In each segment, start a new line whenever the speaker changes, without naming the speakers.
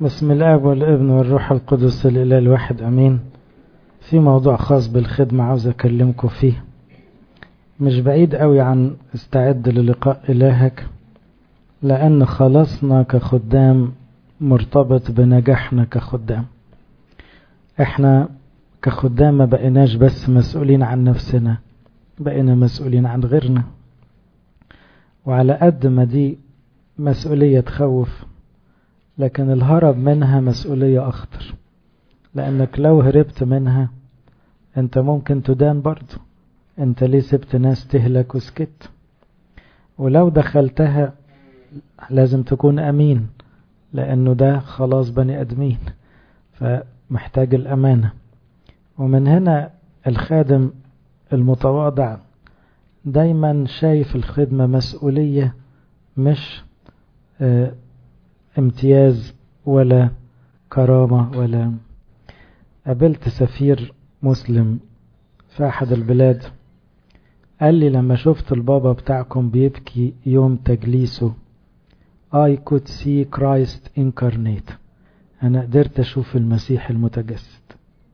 بسم الاب والابن والروح القدس الاله الواحد امين في موضوع خاص بالخدمة عاوز اكلمكم فيه مش بعيد قوي عن استعد للقاء الهك لان خلاصنا كخدام مرتبط بنجاحنا كخدام احنا كخدام ما بقيناش بس مسؤولين عن نفسنا بقينا مسؤولين عن غيرنا وعلى قد ما دي مسؤولية تخوف لكن الهرب منها مسؤولية أخطر لأنك لو هربت منها أنت ممكن تدان برضو أنت ليه سبت ناس تهلك وسكت ولو دخلتها لازم تكون أمين لأنه ده خلاص بني أدمين فمحتاج الأمانة ومن هنا الخادم المتواضع دايما شايف الخدمة مسؤولية مش اه امتياز ولا كرامة ولا قابلت سفير مسلم في أحد البلاد قال لي لما شفت البابا بتاعكم بيبكي يوم تجليسه I could see Christ incarnate أنا قدرت أشوف المسيح المتجسد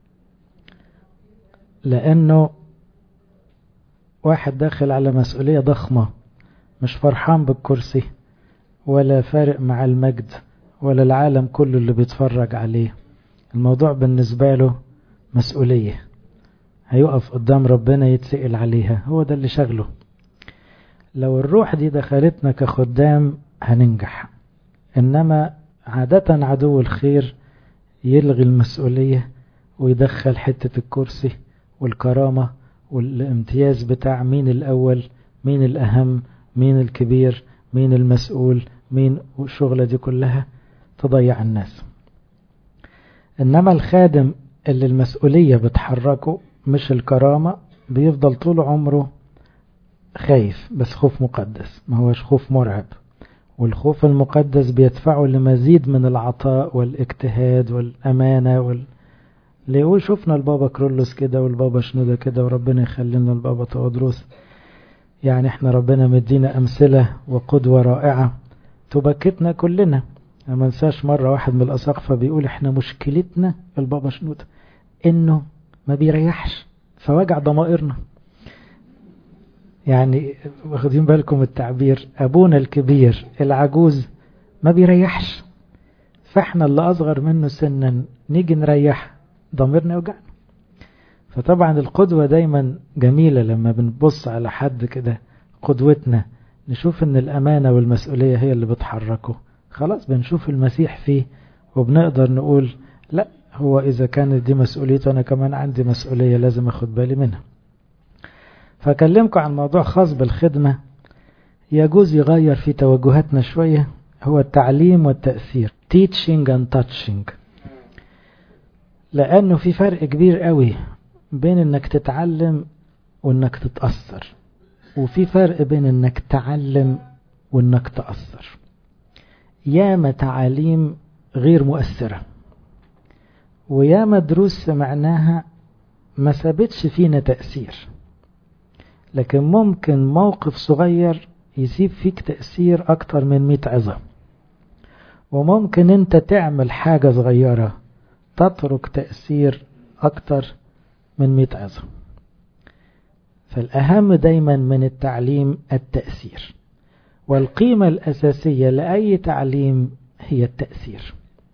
لأنه واحد داخل على مسؤولية ضخمة مش فرحان بالكرسي ولا فارق مع المجد ولا العالم كله اللي بيتفرج عليه الموضوع بالنسبة له مسؤولية هيقف قدام ربنا يتسئل عليها هو ده اللي شغله لو الروح دي دخلتنا كخدام هننجح إنما عادة عدو الخير يلغي المسؤولية ويدخل حتة الكرسي والكرامة والامتياز بتاع مين الأول مين الأهم مين الكبير مين المسؤول مين والشغلة دي كلها تضيع الناس إنما الخادم اللي المسؤولية بتحركه مش الكرامة بيفضل طول عمره خايف بس خوف مقدس ما هوش خوف مرعب والخوف المقدس بيدفعه لمزيد من العطاء والاجتهاد والأمانة وال... ليه شفنا البابا كرولوس كده والبابا شنودة كده وربنا يخلينا البابا تودروس يعني احنا ربنا مدينا أمثلة وقدوة رائعة تبكتنا كلنا ما انساش مرة واحد من الأساقفة بيقول احنا مشكلتنا البابا شنودة انه ما بيريحش فوجع ضمائرنا يعني واخدين بالكم التعبير أبونا الكبير العجوز ما بيريحش فاحنا اللي أصغر منه سنا نيجي نريح ضميرنا يوجعنا فطبعا القدوة دايما جميلة لما بنبص على حد كده قدوتنا نشوف ان الأمانة والمسؤولية هي اللي بتحركه خلاص بنشوف المسيح فيه وبنقدر نقول لا هو إذا كانت دي مسؤوليته أنا كمان عندي مسؤولية لازم أخد بالي منها فأكلمكم عن موضوع خاص بالخدمة يجوز يغير في توجهاتنا شوية هو التعليم والتأثير teaching and touching لأنه في فرق كبير قوي بين انك تتعلم وانك تتأثر وفي فرق بين انك تعلم وانك تأثر ياما تعاليم غير مؤثرة وياما دروس سمعناها ما سابتش فينا تأثير لكن ممكن موقف صغير يسيب فيك تأثير أكتر من مئة عظة وممكن انت تعمل حاجة صغيرة تترك تأثير أكتر من مئة عظة فالأهم دايما من التعليم التأثير والقيمة الأساسية لأي تعليم هي التأثير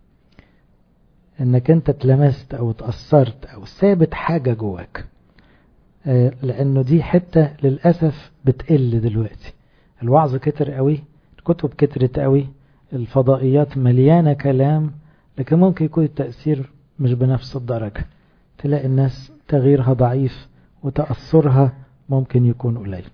انك انت اتلمست او اتأثرت او ثابت حاجة جواك لانه دي حتة للأسف بتقل دلوقتي الوعظ كتر قوي الكتب كترت قوي الفضائيات مليانة كلام لكن ممكن يكون التأثير مش بنفس الدرجة تلاقي الناس تغييرها ضعيف وتأثرها ممكن يكون قليل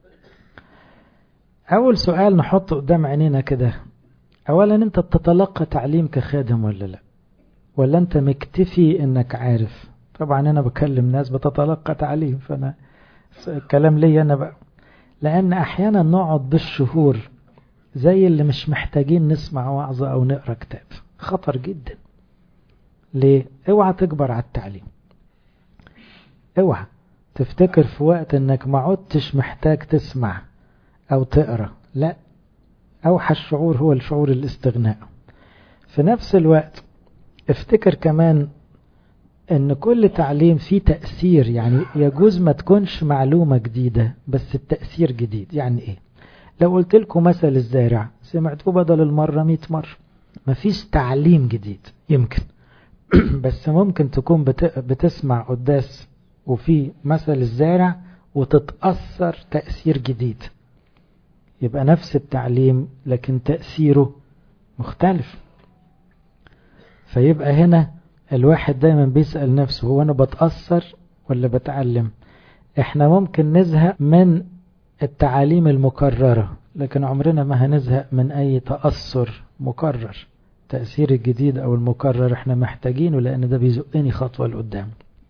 أول سؤال نحطه قدام عينينا كده أولا أنت بتتلقى تعليم كخادم ولا لا ولا أنت مكتفي أنك عارف طبعا أنا بكلم ناس بتتلقى تعليم فأنا الكلام لي أنا بقى لأن أحيانا نقعد بالشهور زي اللي مش محتاجين نسمع وعظة أو نقرأ كتاب خطر جدا ليه اوعى تكبر على التعليم اوعى تفتكر في وقت انك ما عدتش محتاج تسمع او تقرا لا اوحش شعور هو الشعور الاستغناء في نفس الوقت افتكر كمان ان كل تعليم فيه تأثير يعني يجوز ما تكونش معلومة جديدة بس التأثير جديد يعني ايه لو قلت لكم مثل الزارع سمعتوه بدل المرة مئة مرة مفيش تعليم جديد يمكن بس ممكن تكون بتسمع قداس وفي مثل الزارع وتتأثر تأثير جديد يبقى نفس التعليم لكن تأثيره مختلف فيبقى هنا الواحد دايما بيسأل نفسه هو أنا بتأثر ولا بتعلم احنا ممكن نزهق من التعاليم المكررة لكن عمرنا ما هنزهق من أي تأثر مكرر تأثير الجديد أو المكرر احنا محتاجينه لأن ده بيزقني خطوة لقدام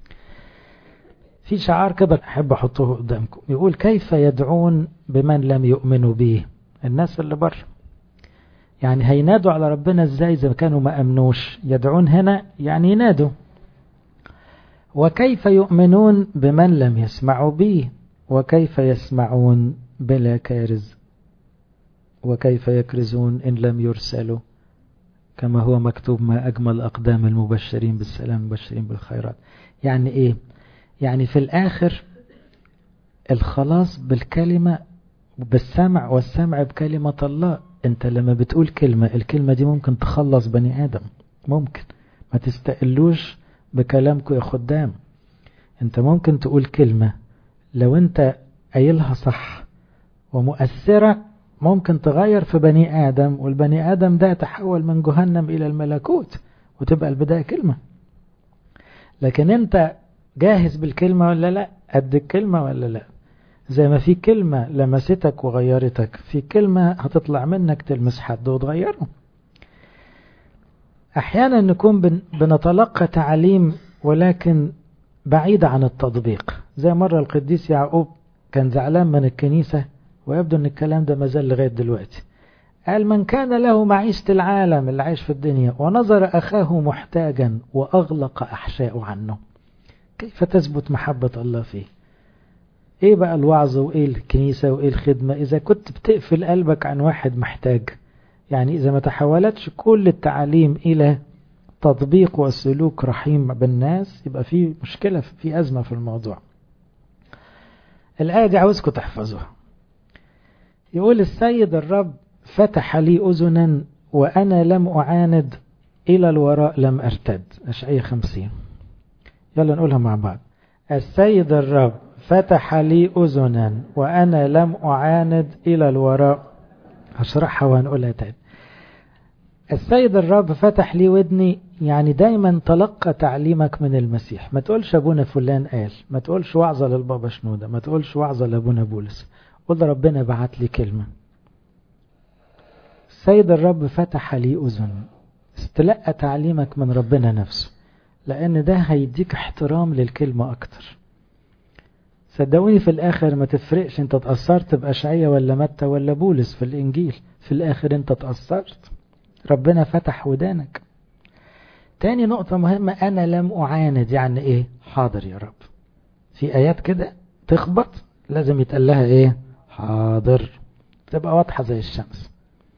في شعار كده أحب أحطه قدامكم يقول كيف يدعون بمن لم يؤمنوا به الناس اللي بره يعني هينادوا على ربنا ازاي إذا كانوا ما أمنوش يدعون هنا يعني ينادوا وكيف يؤمنون بمن لم يسمعوا به وكيف يسمعون بلا كارز وكيف يكرزون إن لم يرسلوا كما هو مكتوب ما أجمل أقدام المبشرين بالسلام المبشرين بالخيرات يعني إيه يعني في الآخر الخلاص بالكلمة بالسمع والسمع بكلمة الله انت لما بتقول كلمة الكلمة دي ممكن تخلص بني آدم ممكن ما تستقلوش بكلامكم يا خدام انت ممكن تقول كلمة لو انت قايلها صح ومؤثرة ممكن تغير في بني آدم والبني آدم ده يتحول من جهنم إلى الملكوت وتبقى البداية كلمة لكن انت جاهز بالكلمة ولا لا قد الكلمة ولا لا زي ما في كلمة لمستك وغيرتك في كلمة هتطلع منك تلمس حد وتغيره أحيانا نكون بن بنتلقى تعليم ولكن بعيدة عن التطبيق زي مرة القديس يعقوب كان زعلان من الكنيسة ويبدو أن الكلام ده مازال لغاية دلوقتي قال من كان له معيشة العالم اللي عايش في الدنيا ونظر أخاه محتاجا وأغلق أحشاءه عنه كيف تثبت محبة الله فيه ايه بقى الوعظ وايه الكنيسة وايه الخدمة اذا كنت بتقفل قلبك عن واحد محتاج يعني اذا ما تحولتش كل التعاليم الى تطبيق وسلوك رحيم بالناس يبقى في مشكلة في ازمة في الموضوع الآية دي عاوزكم تحفظوها يقول السيد الرب فتح لي أذنا وأنا لم أعاند إلى الوراء لم أرتد أشعية خمسين يلا نقولها مع بعض السيد الرب فتح لي أذنا وأنا لم أعاند إلى الوراء هشرحها وهنقولها تاني السيد الرب فتح لي ودني يعني دايما تلقى تعليمك من المسيح ما تقولش أبونا فلان قال ما تقولش وعظة للبابا شنودة ما تقولش وعظة لأبونا بولس قول ربنا بعت لي كلمة السيد الرب فتح لي أذن استلقى تعليمك من ربنا نفسه لأن ده هيديك احترام للكلمة أكتر صدقوني في الآخر ما تفرقش انت تأثرت بأشعية ولا متى ولا بولس في الإنجيل في الآخر انت تأثرت ربنا فتح ودانك تاني نقطة مهمة أنا لم أعاند يعني إيه حاضر يا رب في آيات كده تخبط لازم يتقال لها إيه حاضر تبقى واضحة زي الشمس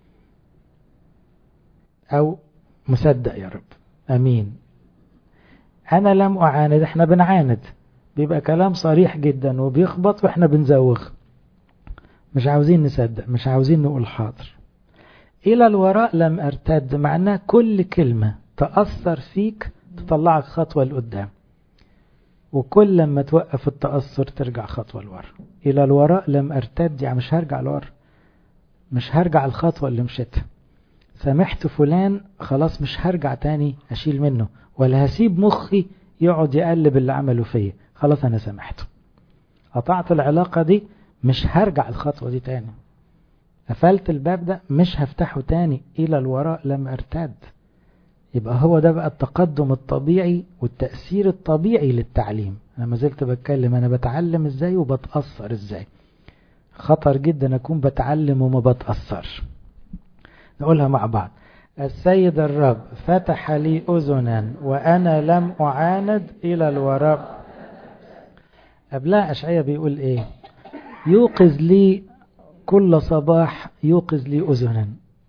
أو مصدق يا رب أمين أنا لم أعاند احنا بنعاند بيبقى كلام صريح جدا وبيخبط واحنا بنزوغ مش عاوزين نصدق مش عاوزين نقول حاضر إلى الوراء لم أرتد معناه كل كلمة تأثر فيك تطلعك خطوة لقدام وكل لما توقف التأثر ترجع خطوة لورا إلى الوراء لم أرتد يعني مش هرجع لورا مش هرجع الخطوة اللي مشيتها سامحت فلان خلاص مش هرجع تاني أشيل منه ولا هسيب مخي يقعد يقلب اللي عمله فيا خلاص أنا سامحته قطعت العلاقة دي مش هرجع الخطوة دي تاني قفلت الباب ده مش هفتحه تاني إلى الوراء لم أرتد يبقى هو ده بقى التقدم الطبيعي والتأثير الطبيعي للتعليم أنا ما زلت بتكلم أنا بتعلم إزاي وبتأثر إزاي خطر جدا أكون بتعلم وما بتأثرش نقولها مع بعض السيد الرب فتح لي أذنا وأنا لم أعاند إلى الوراء قبلها أشعية بيقول إيه يوقظ لي كل صباح يوقظ لي أذنا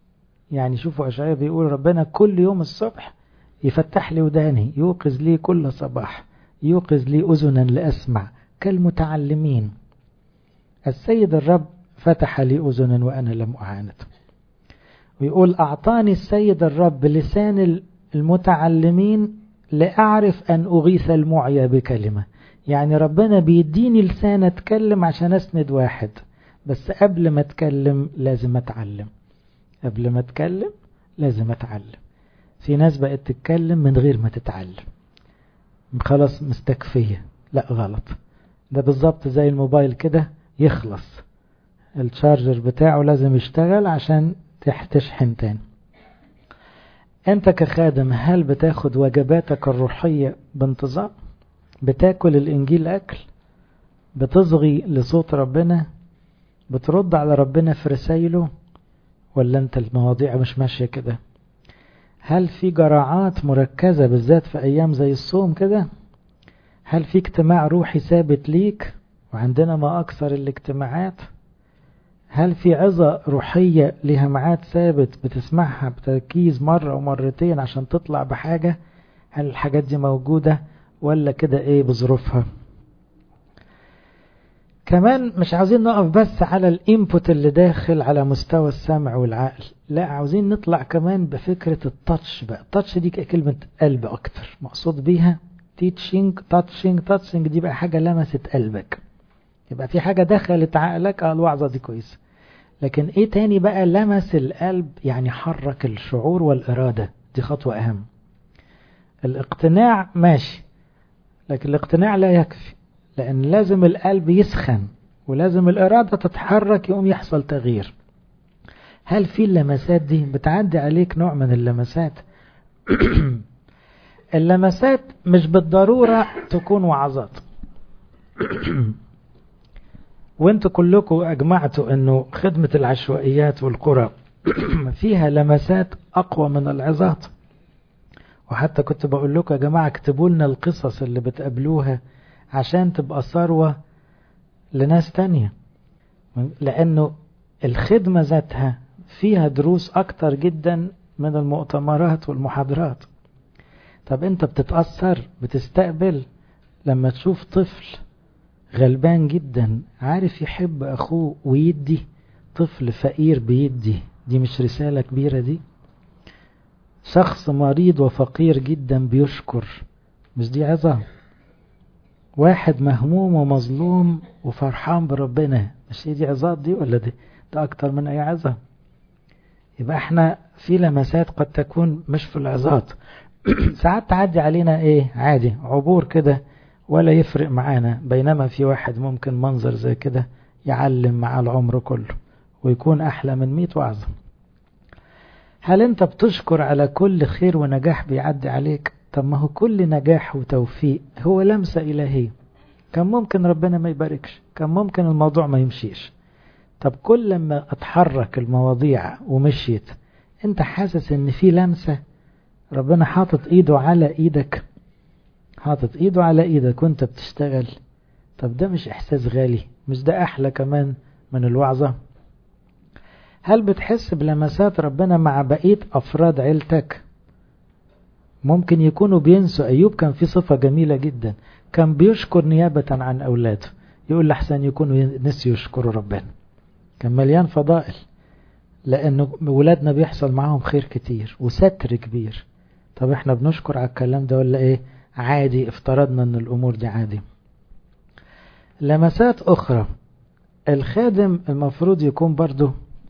يعني شوفوا أشعياء بيقول ربنا كل يوم الصبح يفتح لي وداني يوقظ لي كل صباح يوقظ لي أذنا لأسمع كالمتعلمين السيد الرب فتح لي أذنا وأنا لم أعاند ويقول أعطاني السيد الرب لسان المتعلمين لأعرف أن أغيث المعيا بكلمة يعني ربنا بيديني لسان أتكلم عشان أسند واحد بس قبل ما أتكلم لازم أتعلم قبل ما أتكلم لازم أتعلم في ناس بقت تتكلم من غير ما تتعلم خلاص مستكفية لا غلط ده بالظبط زي الموبايل كده يخلص الشارجر بتاعه لازم يشتغل عشان تشحن تاني انت كخادم هل بتاخد وجباتك الروحية بانتظام بتاكل الانجيل اكل بتصغي لصوت ربنا بترد على ربنا في رسايله ولا انت المواضيع مش ماشية كده هل في جراعات مركزة بالذات في ايام زي الصوم كده هل في اجتماع روحي ثابت ليك وعندنا ما اكثر الاجتماعات هل في عظة روحية لها ميعاد ثابت بتسمعها بتركيز مرة ومرتين عشان تطلع بحاجة هل الحاجات دي موجودة ولا كده ايه بظروفها كمان مش عاوزين نقف بس على الانبوت اللي داخل على مستوى السمع والعقل لا عاوزين نطلع كمان بفكرة التاتش بقى التاتش دي كلمة قلب اكتر مقصود بيها تيتشنج تاتشنج تاتشنج دي بقى حاجة لمست قلبك يبقى في حاجة دخلت عقلك اه الوعظة دي كويسة لكن ايه تاني بقى لمس القلب يعني حرك الشعور والإرادة دي خطوة أهم الاقتناع ماشي لكن الاقتناع لا يكفي لأن لازم القلب يسخن ولازم الإرادة تتحرك يقوم يحصل تغيير هل في اللمسات دي بتعدي عليك نوع من اللمسات اللمسات مش بالضرورة تكون وعظات وانتوا كلكم اجمعتوا انه خدمة العشوائيات والقرى فيها لمسات اقوى من العظات وحتى كنت بقول لكم يا جماعة اكتبوا لنا القصص اللي بتقابلوها عشان تبقى ثروة لناس تانية لانه الخدمة ذاتها فيها دروس اكتر جدا من المؤتمرات والمحاضرات طب انت بتتأثر بتستقبل لما تشوف طفل غلبان جدا عارف يحب أخوه ويدي طفل فقير بيدي دي مش رسالة كبيرة دي شخص مريض وفقير جدا بيشكر مش دي عظة واحد مهموم ومظلوم وفرحان بربنا مش هي دي عظات دي ولا دي ده أكتر من أي عظة يبقى احنا في لمسات قد تكون مش في العظات ساعات تعدي علينا ايه عادي عبور كده ولا يفرق معانا بينما في واحد ممكن منظر زي كده يعلم مع العمر كله ويكون أحلى من مئة وعظة هل أنت بتشكر على كل خير ونجاح بيعدي عليك طب ما هو كل نجاح وتوفيق هو لمسة إلهية كان ممكن ربنا ما يباركش كان ممكن الموضوع ما يمشيش طب كل لما اتحرك المواضيع ومشيت انت حاسس ان في لمسة ربنا حاطط ايده على ايدك حاطط ايده على ايدك وانت بتشتغل طب ده مش احساس غالي مش ده احلى كمان من الوعظة هل بتحس بلمسات ربنا مع بقية افراد عيلتك ممكن يكونوا بينسوا ايوب كان في صفة جميلة جدا كان بيشكر نيابة عن اولاده يقول لحسن يكونوا نسيوا يشكروا ربنا كان مليان فضائل لأن ولادنا بيحصل معاهم خير كتير وستر كبير طب احنا بنشكر على الكلام ده ولا ايه عادي افترضنا ان الامور دي عادي لمسات اخرى الخادم المفروض يكون برضه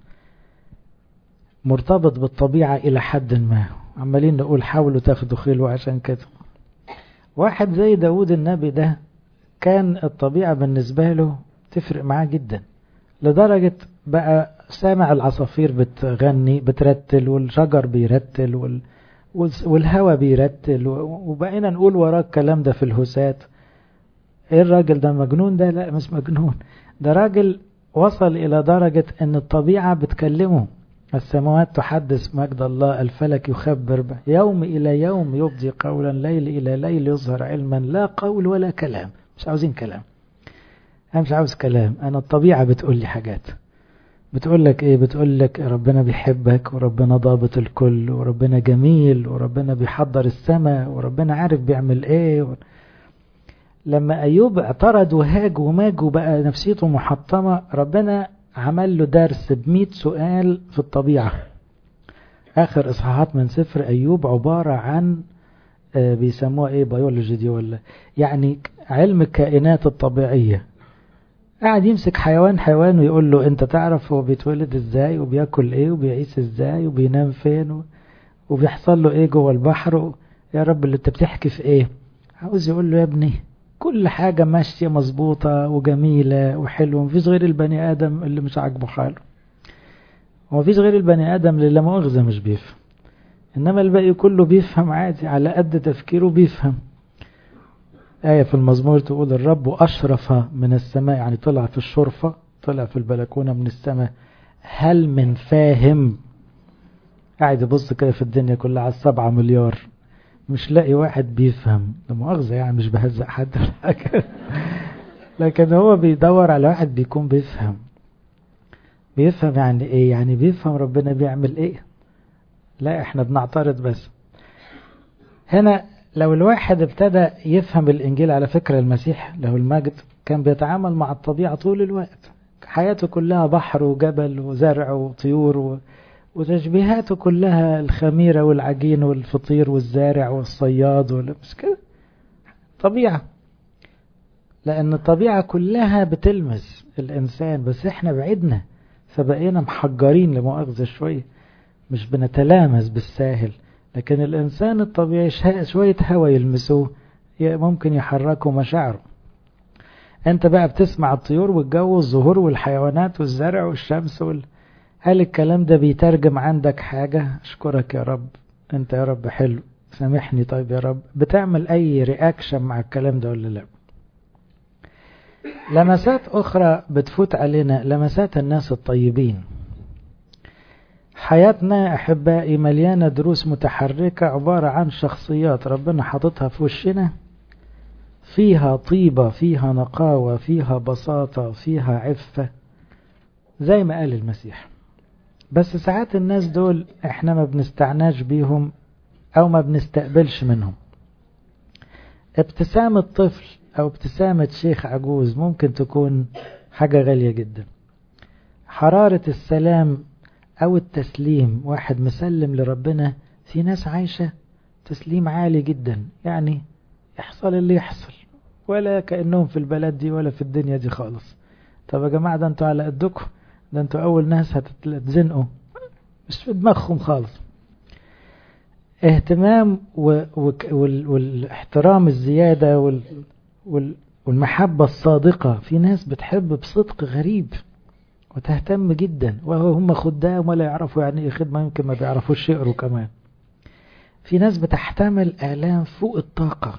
مرتبط بالطبيعة الى حد ما عمالين نقول حاولوا تاخدوا خيل عشان كده واحد زي داود النبي ده كان الطبيعة بالنسبة له تفرق معاه جدا لدرجة بقى سامع العصافير بتغني بترتل والشجر بيرتل وال... والهوا بيرتل وبقينا نقول وراه الكلام ده في الهسات ايه الراجل ده مجنون ده لا مش مجنون ده راجل وصل الى درجة ان الطبيعة بتكلمه السماوات تحدث مجد الله الفلك يخبر به يوم الى يوم يبدي قولا ليل الى ليل يظهر علما لا قول ولا كلام مش عاوزين كلام انا مش عاوز كلام انا الطبيعة بتقول لي حاجات بتقول لك ايه بتقول لك ربنا بيحبك وربنا ضابط الكل وربنا جميل وربنا بيحضر السماء وربنا عارف بيعمل ايه و... لما ايوب اعترض وهاج وماج وبقى نفسيته محطمة ربنا عمل له درس بمئة سؤال في الطبيعة اخر اصحاحات من سفر ايوب عبارة عن بيسموها ايه بيولوجي دي ولا يعني علم الكائنات الطبيعية قاعد يمسك حيوان حيوان ويقول له انت تعرف هو بيتولد ازاي وبياكل ايه وبيعيش ازاي وبينام فين وبيحصل له ايه جوه البحر يا رب اللي انت بتحكي في ايه عاوز يقول له يا ابني كل حاجة ماشية مظبوطة وجميلة وحلوة مفيش غير البني آدم اللي مش عاجبه حاله ومفيش غير البني آدم اللي لا مؤاخذة مش بيفهم إنما الباقي كله بيفهم عادي على قد تفكيره بيفهم آية في المزمور تقول الرب أشرف من السماء يعني طلع في الشرفة طلع في البلكونة من السماء هل من فاهم قاعد يبص كده في الدنيا كلها على السبعة مليار مش لاقي واحد بيفهم لا مؤاخذة يعني مش بهزق حد حاجة لكن هو بيدور على واحد بيكون بيفهم بيفهم يعني ايه يعني بيفهم ربنا بيعمل ايه لا احنا بنعترض بس هنا لو الواحد ابتدى يفهم الانجيل على فكرة المسيح له المجد كان بيتعامل مع الطبيعة طول الوقت حياته كلها بحر وجبل وزرع وطيور و... وتشبيهاته كلها الخميرة والعجين والفطير والزارع والصياد وال... مش كده طبيعة لأن الطبيعة كلها بتلمس الإنسان بس إحنا بعدنا فبقينا محجرين لمؤاخذة شوية مش بنتلامس بالساهل لكن الإنسان الطبيعي شوية هوا يلمسوه ممكن يحركوا مشاعره أنت بقى بتسمع الطيور والجو والزهور والحيوانات والزرع والشمس وال... هل الكلام ده بيترجم عندك حاجة أشكرك يا رب أنت يا رب حلو سامحني طيب يا رب بتعمل أي رياكشن مع الكلام ده ولا لا لمسات أخرى بتفوت علينا لمسات الناس الطيبين حياتنا أحبائي مليانة دروس متحركة عبارة عن شخصيات ربنا حاططها في وشنا فيها طيبة فيها نقاوة فيها بساطة فيها عفة زي ما قال المسيح بس ساعات الناس دول احنا ما بنستعناش بيهم او ما بنستقبلش منهم ابتسامة طفل او ابتسامة شيخ عجوز ممكن تكون حاجة غالية جدا حرارة السلام او التسليم واحد مسلم لربنا في ناس عايشة تسليم عالي جدا يعني يحصل اللي يحصل ولا كأنهم في البلد دي ولا في الدنيا دي خالص طب يا جماعة ده انتوا على قدكم ده انتوا اول ناس هتتزنقوا مش في دماغهم خالص اهتمام و... و... وال... والاحترام الزيادة وال... وال... والمحبة الصادقة في ناس بتحب بصدق غريب وتهتم جدا وهم خدام ولا يعرفوا يعني ايه خدمة يمكن ما بيعرفوش يقروا كمان في ناس بتحتمل آلام فوق الطاقة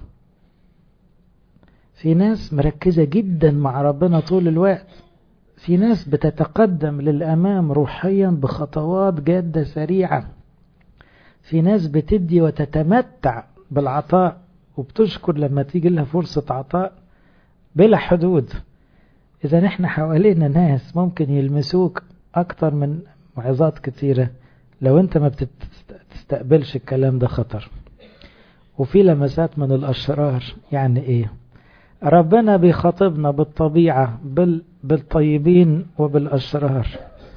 في ناس مركزة جدا مع ربنا طول الوقت في ناس بتتقدم للأمام روحيا بخطوات جادة سريعة في ناس بتدي وتتمتع بالعطاء وبتشكر لما تيجي لها فرصة عطاء بلا حدود إذا احنا حوالينا ناس ممكن يلمسوك أكتر من وعظات كتيرة لو انت ما بتستقبلش الكلام ده خطر وفي لمسات من الأشرار يعني ايه ربنا بيخاطبنا بالطبيعة بال بالطيبين وبالأشرار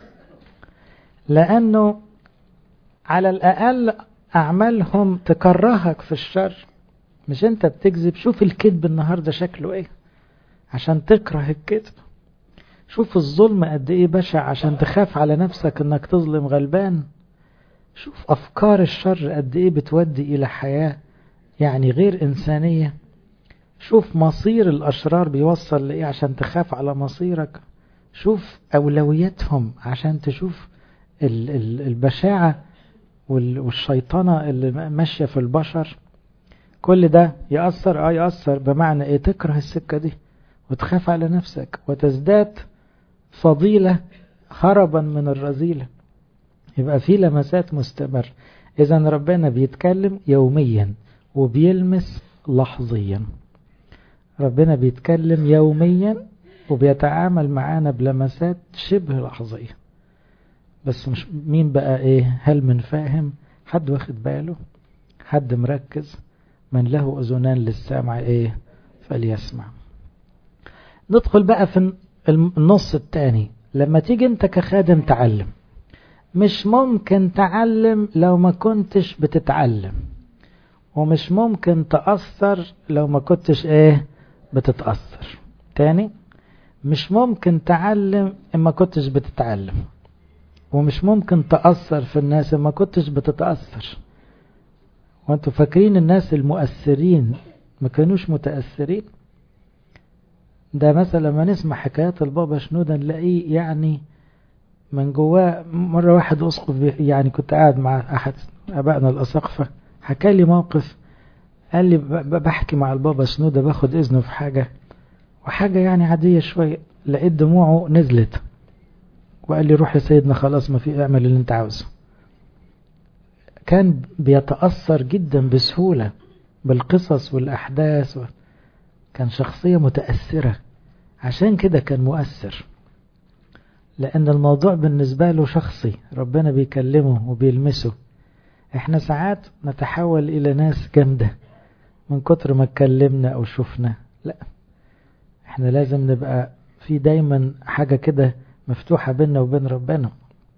لأنه على الأقل أعمالهم تكرهك في الشر مش أنت بتكذب شوف الكذب النهاردة شكله إيه عشان تكره الكذب شوف الظلم قد إيه بشع عشان تخاف على نفسك إنك تظلم غلبان شوف أفكار الشر قد إيه بتودي إلى حياة يعني غير إنسانية شوف مصير الأشرار بيوصل لإيه عشان تخاف على مصيرك شوف أولوياتهم عشان تشوف البشاعة والشيطنة اللي ماشية في البشر كل ده يأثر اه يأثر بمعنى ايه تكره السكة دي وتخاف على نفسك وتزداد فضيلة هربا من الرذيلة يبقى في لمسات مستمر إذا ربنا بيتكلم يوميا وبيلمس لحظيا ربنا بيتكلم يوميا وبيتعامل معانا بلمسات شبه لحظية بس مش مين بقى ايه هل من فاهم حد واخد باله حد مركز من له اذنان للسامع ايه فليسمع ندخل بقى في النص الثاني لما تيجي انت كخادم تعلم مش ممكن تعلم لو ما كنتش بتتعلم ومش ممكن تأثر لو ما كنتش ايه بتتأثر تاني مش ممكن تعلم اما كنتش بتتعلم ومش ممكن تأثر في الناس اما كنتش بتتأثر وانتوا فاكرين الناس المؤثرين ما كانوش متأثرين ده مثلا لما نسمع حكايات البابا شنودة نلاقيه يعني من جواه مرة واحد أسقف يعني كنت قاعد مع أحد أبائنا الأساقفة حكى لي موقف قال لي بحكي مع البابا شنودة باخد إذنه في حاجة وحاجة يعني عادية شوية لقيت دموعه نزلت وقال لي روح يا سيدنا خلاص ما في اعمل اللي انت عاوزه كان بيتأثر جدا بسهولة بالقصص والأحداث و... كان شخصية متأثرة عشان كده كان مؤثر لأن الموضوع بالنسبة له شخصي ربنا بيكلمه وبيلمسه احنا ساعات نتحول إلى ناس جامدة من كتر ما اتكلمنا أو شفنا لا احنا لازم نبقى في دايما حاجة كده مفتوحة بيننا وبين ربنا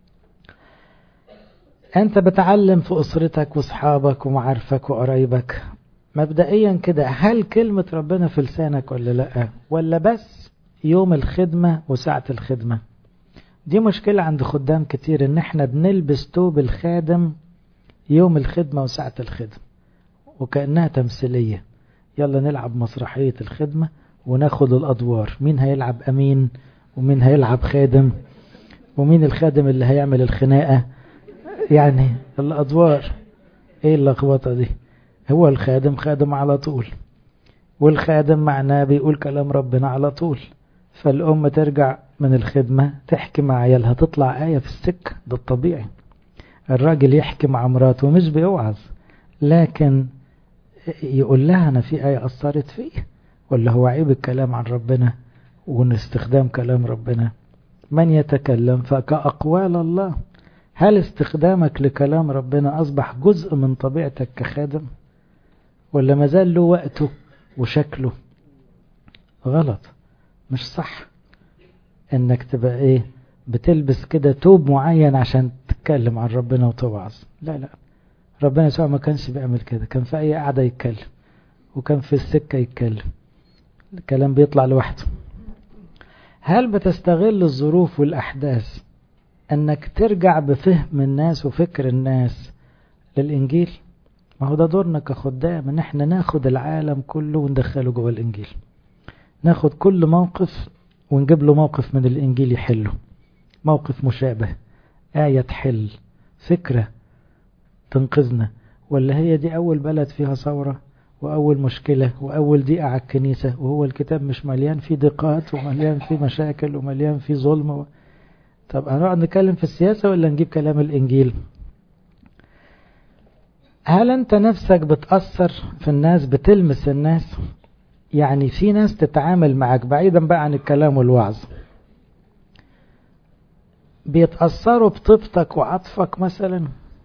انت بتعلم في اسرتك واصحابك ومعارفك وقرايبك مبدئيا كده هل كلمة ربنا في لسانك ولا لا ولا بس يوم الخدمة وساعة الخدمة دي مشكلة عند خدام كتير ان احنا بنلبس توب الخادم يوم الخدمة وساعة الخدمة وكأنها تمثيلية يلا نلعب مسرحية الخدمة وناخد الأدوار مين هيلعب أمين ومين هيلعب خادم ومين الخادم اللي هيعمل الخناقة يعني الأدوار ايه اللخبطة دي هو الخادم خادم على طول والخادم معناه بيقول كلام ربنا على طول فالأم ترجع من الخدمة تحكي مع عيالها تطلع آية في السكة ده الطبيعي الراجل يحكي مع مراته مش بيوعظ لكن يقول لها أنا في آية أثرت فيه ولا هو عيب الكلام عن ربنا واستخدام كلام ربنا من يتكلم فكأقوال الله هل استخدامك لكلام ربنا أصبح جزء من طبيعتك كخادم ولا مازال له وقته وشكله غلط مش صح انك تبقى ايه بتلبس كده توب معين عشان تتكلم عن ربنا وتوعظ لا لا ربنا يسوع ما كانش بيعمل كده كان في اي قعدة يتكلم وكان في السكة يتكلم الكلام بيطلع لوحده هل بتستغل الظروف والأحداث أنك ترجع بفهم الناس وفكر الناس للإنجيل ما هو ده دورنا كخدام ان احنا ناخد العالم كله وندخله جوه الإنجيل ناخد كل موقف ونجيب له موقف من الإنجيل يحله موقف مشابه آية تحل فكرة تنقذنا ولا هي دي أول بلد فيها ثورة وأول مشكلة وأول ضيقة على الكنيسة وهو الكتاب مش مليان فيه ضيقات ومليان فيه مشاكل ومليان فيه ظلم و... طب هنقعد نتكلم في السياسة ولا نجيب كلام الإنجيل هل أنت نفسك بتأثر في الناس بتلمس الناس يعني في ناس تتعامل معك بعيدا بقى عن الكلام والوعظ بيتأثروا بطيبتك وعطفك مثلا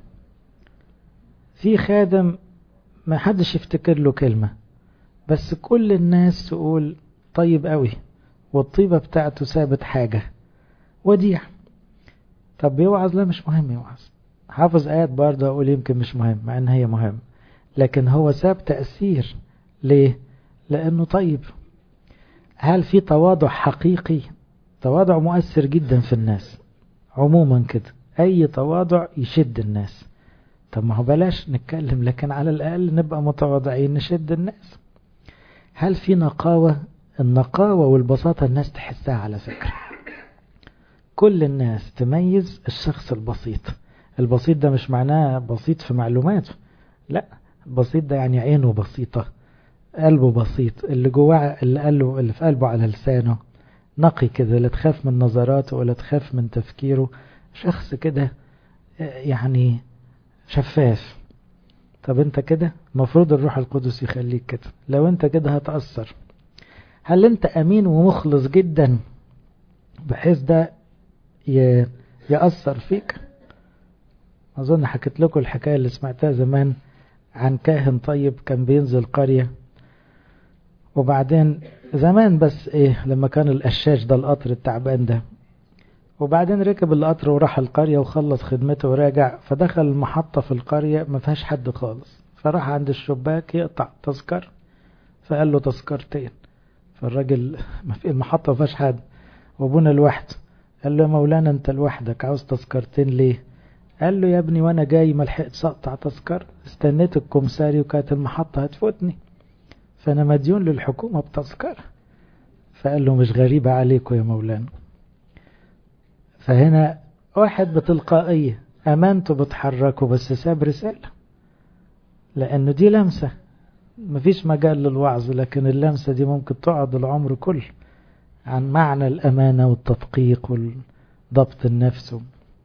في خادم ما حدش يفتكر له كلمة بس كل الناس تقول طيب قوي والطيبة بتاعته سابت حاجة وديع طب بيوعظ لا مش مهم يوعظ حافظ آيات برضه أقول يمكن مش مهم مع إن هي مهم لكن هو ساب تأثير ليه؟ لأنه طيب هل في تواضع حقيقي؟ تواضع مؤثر جدا في الناس عموما كده أي تواضع يشد الناس طب ما هو بلاش نتكلم لكن على الأقل نبقى متواضعين نشد الناس هل في نقاوة النقاوة والبساطة الناس تحسها على فكرة كل الناس تميز الشخص البسيط البسيط ده مش معناه بسيط في معلوماته لا البسيط ده يعني عينه بسيطة قلبه بسيط اللي جواه اللي قلبه اللي في قلبه على لسانه نقي كده لا تخاف من نظراته ولا تخاف من تفكيره شخص كده يعني شفاف طب انت كده المفروض الروح القدس يخليك كده لو انت كده هتأثر هل انت امين ومخلص جدا بحيث ده يأثر فيك أظن حكيت لكم الحكاية اللي سمعتها زمان عن كاهن طيب كان بينزل قرية وبعدين زمان بس ايه لما كان القشاش ده القطر التعبان ده وبعدين ركب القطر وراح القرية وخلص خدمته وراجع فدخل المحطة في القرية ما فيهاش حد خالص فراح عند الشباك يقطع تذكر فقال له تذكرتين فالراجل ما في المحطة ما فيهاش حد وابونا لوحده قال له يا مولانا انت لوحدك عاوز تذكرتين ليه قال له يا ابني وانا جاي ما لحقتش اقطع تذكر استنيت الكمساري وكانت المحطة هتفوتني فانا مديون للحكومة بتذكرة فقال له مش غريبة عليكم يا مولانا فهنا واحد بتلقائية أمانته بتحركه بس ساب رسالة لأنه دي لمسة مفيش مجال للوعظ لكن اللمسة دي ممكن تقعد العمر كله عن معنى الأمانة والتدقيق والضبط النفس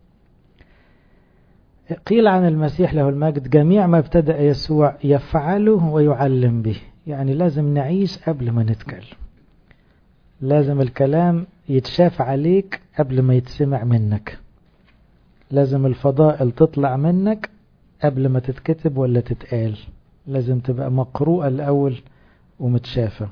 قيل عن المسيح له المجد جميع ما ابتدأ يسوع يفعله ويعلم به يعني لازم نعيش قبل ما نتكلم لازم الكلام يتشاف عليك قبل ما يتسمع منك لازم الفضائل تطلع منك قبل ما تتكتب ولا تتقال لازم تبقى مقروءة الأول ومتشافة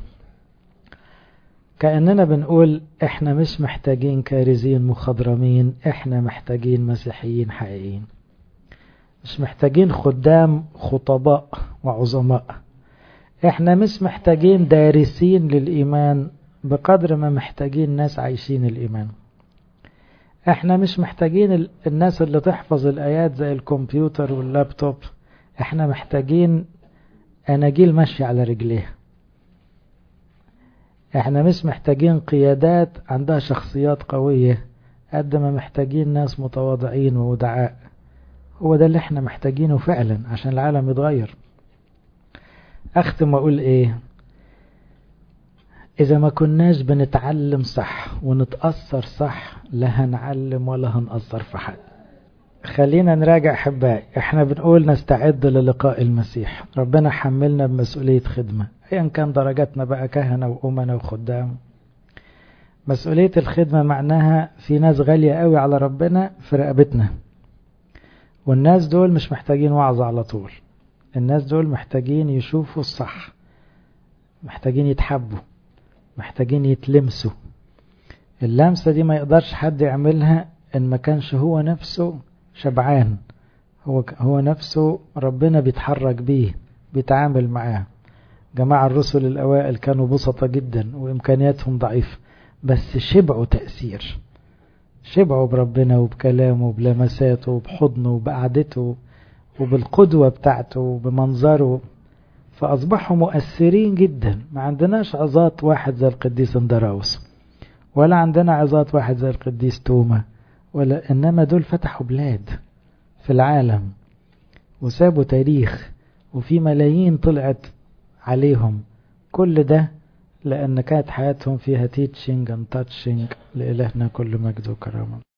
كأننا بنقول احنا مش محتاجين كارزين مخضرمين احنا محتاجين مسيحيين حقيقيين مش محتاجين خدام خطباء وعظماء احنا مش محتاجين دارسين للإيمان بقدر ما محتاجين ناس عايشين الإيمان احنا مش محتاجين الناس اللي تحفظ الآيات زي الكمبيوتر واللابتوب احنا محتاجين أناجيل ماشية على رجليها احنا مش محتاجين قيادات عندها شخصيات قوية قد ما محتاجين ناس متواضعين وودعاء هو ده اللي احنا محتاجينه فعلا عشان العالم يتغير اختم واقول ايه إذا ما كناش بنتعلم صح ونتأثر صح لا هنعلم ولا هنأثر في حد خلينا نراجع أحبائي احنا بنقول نستعد للقاء المسيح ربنا حملنا بمسؤولية خدمة أيا كان درجاتنا بقى كهنة وأمنا وخدام مسؤولية الخدمة معناها في ناس غالية قوي على ربنا في رقبتنا والناس دول مش محتاجين وعظ على طول الناس دول محتاجين يشوفوا الصح محتاجين يتحبوا محتاجين يتلمسوا اللمسة دي ما يقدرش حد يعملها ان ما كانش هو نفسه شبعان هو هو نفسه ربنا بيتحرك بيه بيتعامل معاه جماعة الرسل الأوائل كانوا بسطة جدا وإمكانياتهم ضعيفة بس شبعوا تأثير شبعوا بربنا وبكلامه وبلمساته وبحضنه وبقعدته وبالقدوة بتاعته وبمنظره فأصبحوا مؤثرين جدا ما عندناش عظات واحد زي القديس اندراوس ولا عندنا عظات واحد زي القديس توما ولا إنما دول فتحوا بلاد في العالم وسابوا تاريخ وفي ملايين طلعت عليهم كل ده لأن كانت حياتهم فيها تيتشنج and تاتشنج لإلهنا كل مجد وكرامة